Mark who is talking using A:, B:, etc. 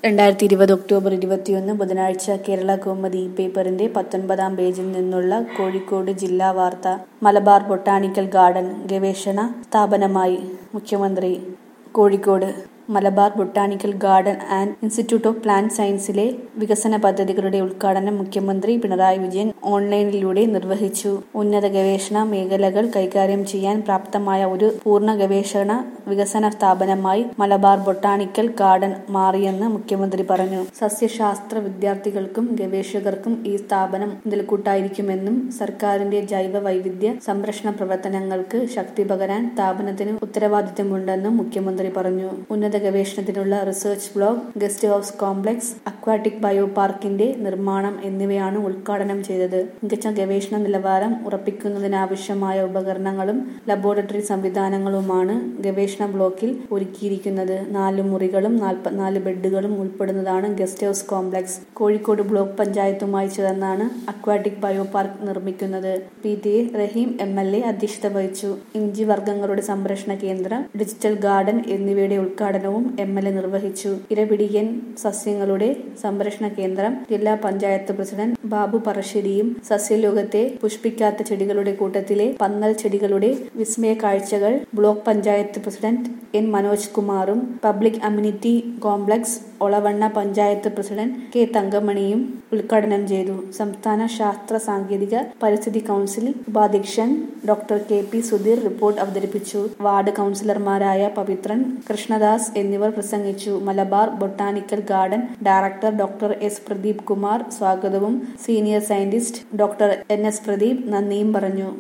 A: രണ്ടായിരത്തി ഇരുപത് ഒക്ടോബർ ഇരുപത്തിയൊന്ന് ബുധനാഴ്ച കേരള കൗമുദി പേപ്പറിന്റെ പത്തൊൻപതാം പേജിൽ നിന്നുള്ള കോഴിക്കോട് ജില്ലാ വാർത്ത മലബാർ ബൊട്ടാണിക്കൽ ഗാർഡൻ ഗവേഷണ സ്ഥാപനമായി മുഖ്യമന്ത്രി Kozhikode Malabar botanical garden and institute of plant സയൻസിലെ വികസന പദ്ധതികളുടെ ഉദ്ഘാടനം മുഖ്യമന്ത്രി പിണറായി വിജയൻ ഓൺലൈനിലൂടെ നിർവഹിച്ചു ഉന്നത ഗവേഷണ മേഖലകൾ കൈകാര്യം ചെയ്യാൻ പ്രാപ്തമായ ഒരു പൂർണ്ണ ഗവേഷണ വികസന സ്ഥാപനമായി മലബാർ ബൊട്ടാണിക്കൽ ഗാർഡൻ മാറിയെന്ന് മുഖ്യമന്ത്രി പറഞ്ഞു സസ്യശാസ്ത്ര വിദ്യാർത്ഥികൾക്കും ഗവേഷകർക്കും ഈ സ്ഥാപനം മുതൽക്കൂട്ടായിരിക്കുമെന്നും സർക്കാരിന്റെ ജൈവ വൈവിധ്യ സംരക്ഷണ പ്രവർത്തനങ്ങൾക്ക് ശക്തി പകരാൻ സ്ഥാപനത്തിന് ഉത്തരവാദിത്തമുണ്ടെന്നും മുഖ്യമന്ത്രി പറഞ്ഞു ഉന്നത ഗവേഷണത്തിനുള്ള research block guest house complex aquatic bio പാർക്കിന്റെ നിർമ്മാണം എന്നിവയാണ് ഉദ്ഘാടനം ചെയ്തത് മികച്ച ഗവേഷണ നിലവാരം ഉറപ്പിക്കുന്നതിനാവശ്യമായ ഉപകരണങ്ങളും ലബോറട്ടറി സംവിധാനങ്ങളുമാണ് ഗവേഷണ ബ്ലോക്കിൽ ഒരുക്കിയിരിക്കുന്നത് നാല് മുറികളും നാൽപ്പത്തിനാല് ബെഡുകളും ഉൾപ്പെടുന്നതാണ് guest house complex Kozhikode block പഞ്ചായത്തുമായി ചേർന്നാണ് അക്വാട്ടിക് ബയോ പാർക്ക് നിർമ്മിക്കുന്നത് P T A Rahim M L A അധ്യക്ഷത വഹിച്ചു ഇഞ്ചി വർഗ്ഗങ്ങളുടെ സംരക്ഷണ കേന്ദ്രം ഡിജിറ്റൽ ഗാർഡൻ എന്നിവയുടെ ഉദ്ഘാടനവും എം എൽ എ നിർവഹിച്ചു ഇരപിടിയൻ സസ്യങ്ങളുടെ സംരക്ഷണ കേന്ദ്രം ജില്ലാ പഞ്ചായത്ത് പ്രസിഡന്റ് ബാബു പറശ്ശേരിയും സസ്യലോകത്തെ പുഷ്പിക്കാത്ത ചെടികളുടെ കൂട്ടത്തിലെ പന്നൽ ചെടികളുടെ വിസ്മയ കാഴ്ചകൾ block panchayat president N Manoj കുമാറും public amenity complex Olavanna panchayat president K തങ്കമണിയും ഉദ്ഘാടനം ചെയ്തു സംസ്ഥാന ശാസ്ത്ര സാങ്കേതിക പരിസ്ഥിതി കൗൺസിൽ ഉപാധ്യക്ഷൻ doctor K P Sudheer report അവതരിപ്പിച്ചു വാർഡ് കൗൺസിലർമാരായ പവിത്രൻ കൃഷ്ണദാസ് എന്നിവർ പ്രസംഗിച്ചു Malabar botanical garden director doctor S Pradeep Kumar സ്വാഗതവും senior scientist doctor N S Pradeep നന്ദിയും പറഞ്ഞു